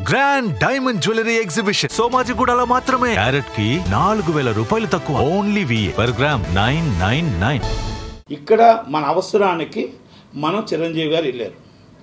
grand diamond jewellery exhibition సోమాజిగూడలో మాత్రమే carat కి నాలుగు వేల రూపాయలు తక్కువ only V per gram nine nine nine ఇక్కడ మన అవసరానికి మనం చిరంజీవి గారు వెళ్ళారు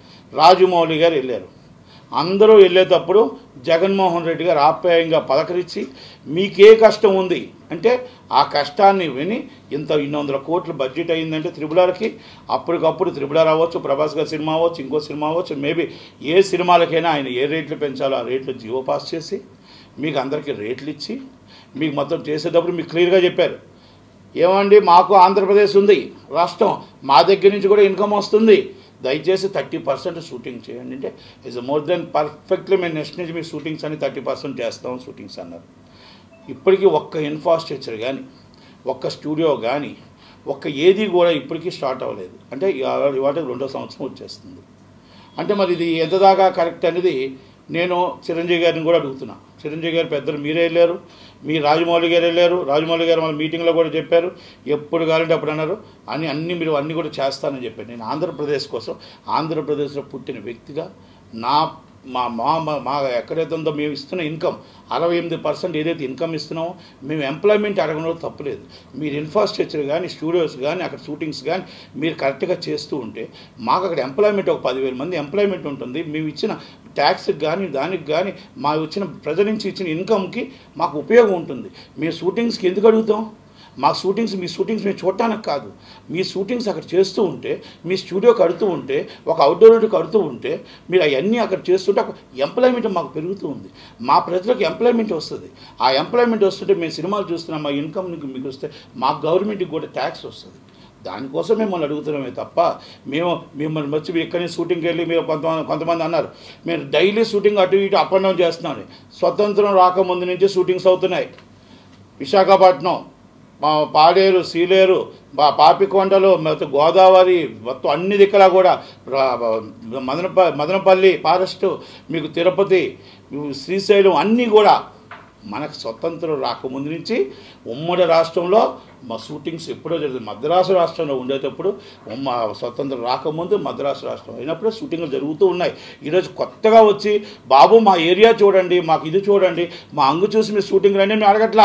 రాజమౌళి గారు వెళ్ళారు అందరూ వెళ్ళేటప్పుడు జగన్మోహన్ రెడ్డి గారు ఆప్యాయంగా పలకరించి మీకే కష్టం ఉంది అంటే ఆ కష్టాన్ని విని ఇంత ఇన్ని వందల కోట్ల బడ్జెట్ అయిందంటే త్రిబులార్కి అప్పటికప్పుడు త్రిబులార్ అవ్వచ్చు ప్రభాస్ గారి సినిమా అవ్వచ్చు ఇంకో సినిమా అవ్వచ్చు మేబీ ఏ సినిమాలకైనా ఆయన ఏ రేట్లు పెంచాలో ఆ రేట్లు జియో పాస్ చేసి మీకు అందరికీ రేట్లు ఇచ్చి మీకు మొత్తం చేసేటప్పుడు మీకు క్లియర్గా చెప్పారు ఏమండి మాకు ఆంధ్రప్రదేశ్ ఉంది రాష్ట్రం మా దగ్గర నుంచి కూడా ఇన్కమ్ వస్తుంది దయచేసి థర్టీ పర్సెంట్ షూటింగ్ చేయండి అంటే ఇస్ మోర్ దెన్ పర్ఫెక్ట్లీ మేము నెక్స్ట్ నుంచి మీ షూటింగ్స్ అని థర్టీ పర్సెంట్ చేస్తాం షూటింగ్స్ అన్నారు ఇప్పటికీ ఒక్క ఇన్ఫ్రాస్ట్రక్చర్ కానీ ఒక్క స్టూడియో కానీ ఒక్క ఏది కూడా ఇప్పటికీ స్టార్ట్ అవ్వలేదు అంటే ఇవాళ ఇవాళ రెండో సంవత్సరం వచ్చేస్తుంది అంటే మరి ఇది ఎంత దాకా కరెక్ట్ అనేది నేను చిరంజీవి గారిని కూడా అడుగుతున్నా చిరంజీవి గారు పెద్దలు మీరే వెళ్ళారు మీ రాజమౌళి గారు వెళ్ళారు రాజమౌళి గారు మన మీటింగ్లో కూడా చెప్పారు ఎప్పుడు కావాలంటే అప్పుడు అన్నారు అని అన్ని మీరు అన్నీ కూడా చేస్తానని చెప్పారు నేను ఆంధ్రప్రదేశ్ కోసం ఆంధ్రప్రదేశ్లో పుట్టిన వ్యక్తిగా నా మా మా మా- మా ఎక్కడైతే ఉందో మేము ఇస్తున్న ఇన్కమ్ అరవై ఎనిమిది పర్సెంట్ ఏదైతే ఇన్కమ్ ఇస్తున్నామో మేము ఎంప్లాయ్మెంట్ అడగడంలో తప్పులేదు మీరు ఇన్ఫ్రాస్ట్రక్చర్ కానీ స్టూడియోస్ కానీ అక్కడ షూటింగ్స్ కానీ మీరు కరెక్ట్గా చేస్తూ ఉంటే మాకు అక్కడ ఎంప్లాయ్మెంట్ ఒక పదివేల మంది ఎంప్లాయ్మెంట్ ఉంటుంది మేము ఇచ్చిన ట్యాక్స్కి కానీ దానికి కానీ మా వచ్చిన ప్రజల నుంచి ఇచ్చిన ఇన్కమ్కి మాకు ఉపయోగం ఉంటుంది మీరు షూటింగ్స్కి ఎందుకు అడుగుతాం మా షూటింగ్స్ మీ షూటింగ్స్ మేము చూడటానికి కాదు మీ షూటింగ్స్ అక్కడ చేస్తూ ఉంటే మీ స్టూడియో కడుతూ ఉంటే ఒక అవుట్డోర్ కడుతూ ఉంటే మీరు అవన్నీ అక్కడ చేస్తుంటే ఒక ఎంప్లాయ్మెంట్ మాకు పెరుగుతూ ఉంది మా ప్రజలకు ఎంప్లాయ్మెంట్ వస్తుంది ఆ ఎంప్లాయ్మెంట్ వస్తుంటే మేము సినిమాలు చూస్తున్నాం మా ఇన్కమ్ మీకు వస్తే మా గవర్నమెంట్కి కూడా ట్యాక్స్ వస్తుంది దానికోసం మిమ్మల్ని అడుగుతున్నామే తప్ప మేము మిమ్మల్ని వచ్చి మీరు ఇక్కడి నుంచి షూటింగ్కి వెళ్ళి మీరు కొంతమంది కొంతమంది అన్నారు మేము డైలీ షూటింగ్ అటు ఇటు అప్ అండ్ డౌన్ చేస్తున్నాం స్వతంత్రం రాకముందు నుంచి షూటింగ్స్ అవుతున్నాయి విశాఖపట్నం మా పాడేరు సీలేరు మా పాపికొండలు మొత్తం గోదావరి మొత్తం అన్ని దిక్కలా కూడా రా- మదనప మదనపల్లి ఫారెస్ట్ మీకు తిరుపతి మీకు శ్రీశైలం అన్నీ కూడా మనకు స్వతంత్రం రాకముందు నుంచి ఉమ్మడి రాష్ట్రంలో మా షూటింగ్స్ ఎప్పుడో జరిగింది మద్రాసు రాష్ట్రంలో ఉండేటప్పుడు ఉమ్మ స్వతంత్రం రాకముందు మద్రాసు రాష్ట్రం అయినప్పుడు షూటింగ్లు జరుగుతూ ఉన్నాయి ఈరోజు కొత్తగా వచ్చి బాబు మా ఏరియా చూడండి మాకు ఇది చూడండి మా అంగు చూసి మీరు షూటింగ్ రండి మేము అడగట్లా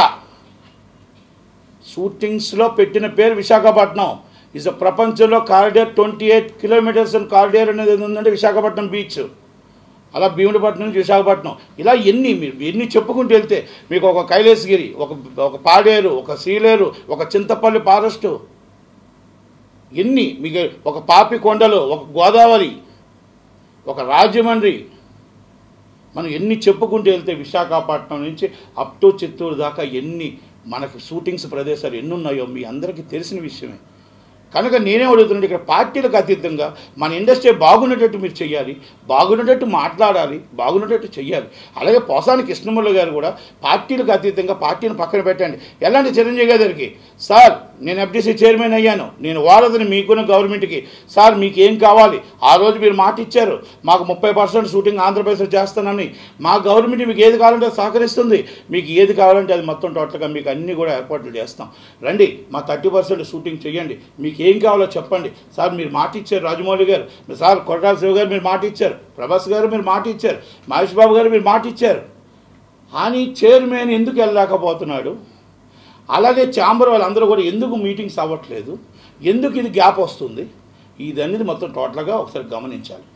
షూటింగ్స్లో పెట్టిన పేరు విశాఖపట్నం ఇస్ ప్రపంచంలో corridor twenty eight kilometres and corridor అనేది ఏది ఉందంటే విశాఖపట్నం బీచ్ అలా భీముడిపట్నం నుంచి విశాఖపట్నం ఇలా ఎన్ని మీరు ఎన్ని చెప్పుకుంటూ వెళ్తే మీకు ఒక కైలాసగిరి ఒక ఒక పాడేరు ఒక సీలేరు ఒక చింతపల్లి ఫారెస్టు ఎన్ని మీకు ఒక పాపి కొండలు ఒక గోదావరి ఒక రాజమండ్రి మనం ఎన్ని చెప్పుకుంటూ వెళ్తే విశాఖపట్నం నుంచి అప్ టు చిత్తూరు దాకా ఎన్ని మనకు షూటింగ్స్ ప్రదేశాలు ఎన్ని ఉన్నాయో మీ అందరికీ తెలిసిన విషయమే కనుక నేనే అడుగుతున్నాను ఇక్కడ పార్టీలకు అతీతంగా మన ఇండస్ట్రీ బాగున్నట్టు మీరు చెయ్యాలి బాగున్నట్టు మాట్లాడాలి బాగున్నట్టు చెయ్యాలి అలాగే పోసాని కృష్ణమురళి గారు కూడా పార్టీలకు అతీతంగా పార్టీని పక్కన పెట్టండి ఎలాంటి చిరంజీవి గారికి సార్ నేను ఎఫ్డీసీ చైర్మన్ అయ్యాను నేను వాడదని మీకున్న గవర్నమెంట్కి సార్ మీకు ఏం కావాలి ఆ రోజు మీరు మాట ఇచ్చారు మాకు ముప్పై పర్సెంట్ షూటింగ్ ఆంధ్రప్రదేశ్లో చేస్తానని మా గవర్నమెంట్ మీకు ఏది కావాలంటే అది సహకరిస్తుంది మీకు ఏది కావాలంటే అది మొత్తం టోటల్గా మీకు అన్ని కూడా ఏర్పాట్లు చేస్తాం రండి మా థర్టీ పర్సెంట్ షూటింగ్ చేయండి మీకు ఏం కావాలో చెప్పండి సార్ మీరు మాట ఇచ్చారు రాజమౌళి గారు సార్ కొరటాల శివ గారు మీరు మాట ఇచ్చారు ప్రభాస్ గారు మీరు మాట ఇచ్చారు మహేష్ బాబు గారు మీరు మాట ఇచ్చారు కానీ చైర్మన్ ఎందుకు వెళ్ళలేకపోతున్నాడు అలాగే ఛాంబర్ వాళ్ళందరూ కూడా ఎందుకు మీటింగ్స్ అవ్వట్లేదు ఎందుకు ఇది గ్యాప్ వస్తుంది ఇది అనేది మొత్తం టోటల్గా ఒకసారి గమనించాలి